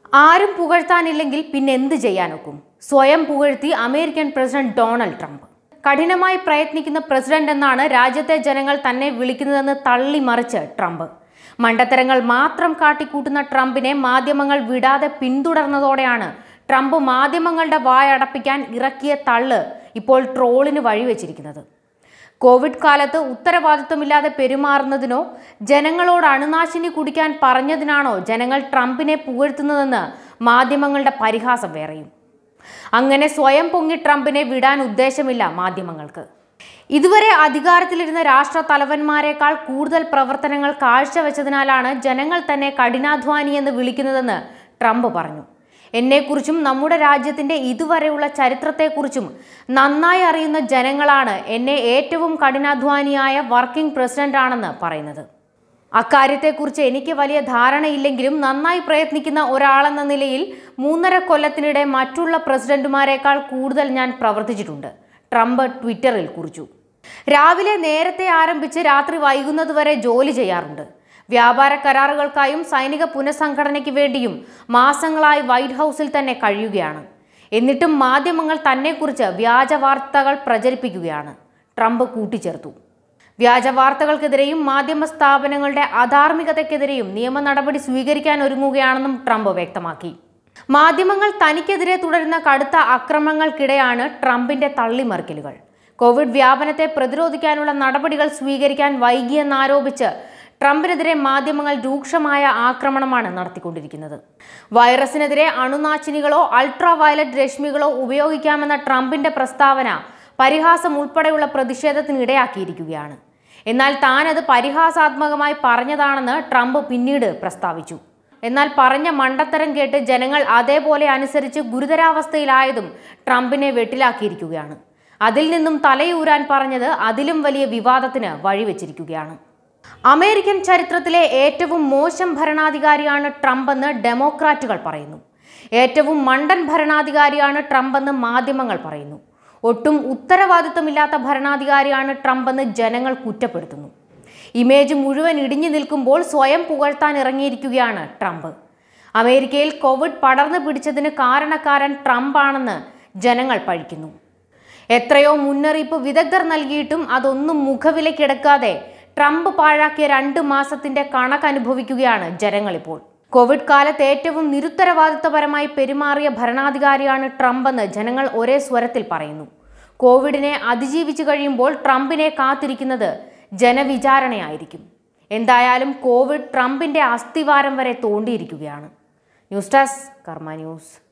ആരും പുകഴ്ത്താനില്ലെങ്കിൽ പിന്നെ എന്ത് ചെയ്യാനൊക്കും സ്വയം പുകഴ്ത്തി അമേരിക്കൻ പ്രസിഡന്റ് ഡൊണാൾഡ് ട്രംപ് കഠിനമായി പ്രയത്നിക്കുന്ന പ്രസിഡന്റ് എന്നാണ് രാജ്യത്തെ ജനങ്ങൾ തന്നെ വിളിക്കുന്നതെന്ന് തള്ളിമറിച്ച് ട്രംപ് മണ്ടത്തരങ്ങൾ മാത്രം കാട്ടിക്കൂട്ടുന്ന ട്രംപിനെ മാധ്യമങ്ങൾ വിടാതെ പിന്തുടർന്നതോടെയാണ് ട്രംപ് മാധ്യമങ്ങളുടെ വായടപ്പിക്കാൻ ഇറക്കിയ തള്ള് ഇപ്പോൾ ട്രോളിന് വഴിവെച്ചിരിക്കുന്നത് കോവിഡ് കാലത്ത് ഉത്തരവാദിത്വമില്ലാതെ പെരുമാറുന്നതിനോ ജനങ്ങളോട് അണുനാശിനി കുടിക്കാൻ പറഞ്ഞതിനാണോ ജനങ്ങൾ ട്രംപിനെ പുകഴ്ത്തുന്നതെന്ന് മാധ്യമങ്ങളുടെ പരിഹാസം വേറെയും അങ്ങനെ സ്വയം പൊങ്ങി ട്രംപിനെ വിടാൻ ഉദ്ദേശമില്ല മാധ്യമങ്ങൾക്ക് ഇതുവരെ അധികാരത്തിലിരുന്ന രാഷ്ട്ര തലവന്മാരെക്കാൾ കൂടുതൽ പ്രവർത്തനങ്ങൾ കാഴ്ചവെച്ചതിനാലാണ് ജനങ്ങൾ തന്നെ കഠിനാധ്വാനി എന്ന് വിളിക്കുന്നതെന്ന് ട്രംപ് പറഞ്ഞു എന്നെക്കുറിച്ചും നമ്മുടെ രാജ്യത്തിന്റെ ഇതുവരെയുള്ള ചരിത്രത്തെക്കുറിച്ചും നന്നായി അറിയുന്ന ജനങ്ങളാണ് എന്നെ ഏറ്റവും കഠിനാധ്വാനിയായ വർക്കിംഗ് പ്രസിഡന്റ് ആണെന്ന് പറയുന്നത് അക്കാര്യത്തെക്കുറിച്ച് എനിക്ക് വലിയ ധാരണയില്ലെങ്കിലും നന്നായി പ്രയത്നിക്കുന്ന ഒരാളെന്ന നിലയിൽ മൂന്നര കൊല്ലത്തിനിടെ മറ്റുള്ള പ്രസിഡന്റുമാരെക്കാൾ കൂടുതൽ ഞാൻ പ്രവർത്തിച്ചിട്ടുണ്ട് ട്രംപ് ട്വിറ്ററിൽ കുറിച്ചു രാവിലെ നേരത്തെ ആരംഭിച്ച് രാത്രി വൈകുന്നതുവരെ ജോലി ചെയ്യാറുണ്ട് വ്യാപാര കരാറുകൾക്കായും സൈനിക പുനഃസംഘടനയ്ക്ക് വേണ്ടിയും മാസങ്ങളായി വൈറ്റ് ഹൗസിൽ തന്നെ കഴിയുകയാണ് എന്നിട്ടും മാധ്യമങ്ങൾ തന്നെക്കുറിച്ച് വ്യാജ വാർത്തകൾ പ്രചരിപ്പിക്കുകയാണ് ട്രംപ് കൂട്ടിച്ചേർത്തു വ്യാജ വാർത്തകൾക്കെതിരെയും മാധ്യമ സ്ഥാപനങ്ങളുടെ അധാർമികതയ്ക്കെതിരെയും നിയമ നടപടി സ്വീകരിക്കാൻ ഒരുങ്ങുകയാണെന്നും ട്രംപ് വ്യക്തമാക്കി മാധ്യമങ്ങൾ തനിക്കെതിരെ തുടരുന്ന കടുത്ത അക്രമങ്ങൾക്കിടെയാണ് ട്രംപിന്റെ തള്ളിമറിക്കലുകൾ കോവിഡ് വ്യാപനത്തെ പ്രതിരോധിക്കാനുള്ള നടപടികൾ സ്വീകരിക്കാൻ വൈകിയെന്നാരോപിച്ച് ട്രംപിനെതിരെ മാധ്യമങ്ങൾ രൂക്ഷമായ ആക്രമണമാണ് നടത്തിക്കൊണ്ടിരിക്കുന്നത് വൈറസിനെതിരെ അണുനാശിനികളോ അൾട്രാ വയലറ്റ് രശ്മികളോ ഉപയോഗിക്കാമെന്ന ട്രംപിന്റെ പ്രസ്താവന പരിഹാസം ഉൾപ്പെടെയുള്ള പ്രതിഷേധത്തിന് ഇടയാക്കിയിരിക്കുകയാണ് എന്നാൽ താൻ അത് പരിഹാസാത്മകമായി പറഞ്ഞതാണെന്ന് ട്രംപ് പിന്നീട് പ്രസ്താവിച്ചു എന്നാൽ പറഞ്ഞ മണ്ടത്തരം കേട്ട് ജനങ്ങൾ അതേപോലെ അനുസരിച്ച് ഗുരുതരാവസ്ഥയിലായതും ട്രംപിനെ വെട്ടിലാക്കിയിരിക്കുകയാണ് അതിൽ നിന്നും തലയൂരാൻ പറഞ്ഞത് അതിലും വലിയ വിവാദത്തിന് വഴിവെച്ചിരിക്കുകയാണ് അമേരിക്കൻ ചരിത്രത്തിലെ ഏറ്റവും മോശം ഭരണാധികാരിയാണ് ട്രംപ് എന്ന് ഡെമോക്രാറ്റുകൾ പറയുന്നു ഏറ്റവും മണ്ടൻ ഭരണാധികാരിയാണ് ട്രംപ് എന്ന് മാധ്യമങ്ങൾ പറയുന്നു ഒട്ടും ഉത്തരവാദിത്വമില്ലാത്ത ഭരണാധികാരിയാണ് ട്രംപ് എന്ന് ജനങ്ങൾ കുറ്റപ്പെടുത്തുന്നു ഇമേജ് മുഴുവൻ ഇടിഞ്ഞു നിൽക്കുമ്പോൾ സ്വയം പുകഴ്ത്താൻ ഇറങ്ങിയിരിക്കുകയാണ് ട്രംപ് അമേരിക്കയിൽ കോവിഡ് പടർന്നു പിടിച്ചതിന് കാരണക്കാരൻ ട്രംപ് ആണെന്ന് ജനങ്ങൾ പഴിക്കുന്നു എത്രയോ മുന്നറിയിപ്പ് വിദഗ്ധർ നൽകിയിട്ടും അതൊന്നും മുഖവിലക്കെടുക്കാതെ ട്രംപ് പാഴാക്കിയ രണ്ട് മാസത്തിന്റെ കണക്കനുഭവിക്കുകയാണ് ജനങ്ങളിപ്പോൾ കോവിഡ് കാലത്ത് ഏറ്റവും നിരുത്തരവാദിത്വപരമായി പെരുമാറിയ ഭരണാധികാരിയാണ് ട്രംപ് എന്ന് ജനങ്ങൾ ഒരേ സ്വരത്തിൽ പറയുന്നു കോവിഡിനെ അതിജീവിച്ചു കഴിയുമ്പോൾ ട്രംപിനെ കാത്തിരിക്കുന്നത് ജനവിചാരണയായിരിക്കും എന്തായാലും കോവിഡ് ട്രംപിന്റെ അസ്ഥിവാരം വരെ തോണ്ടിയിരിക്കുകയാണ് ന്യൂസ് ഡെസ്ക് കർമ്മ ന്യൂസ്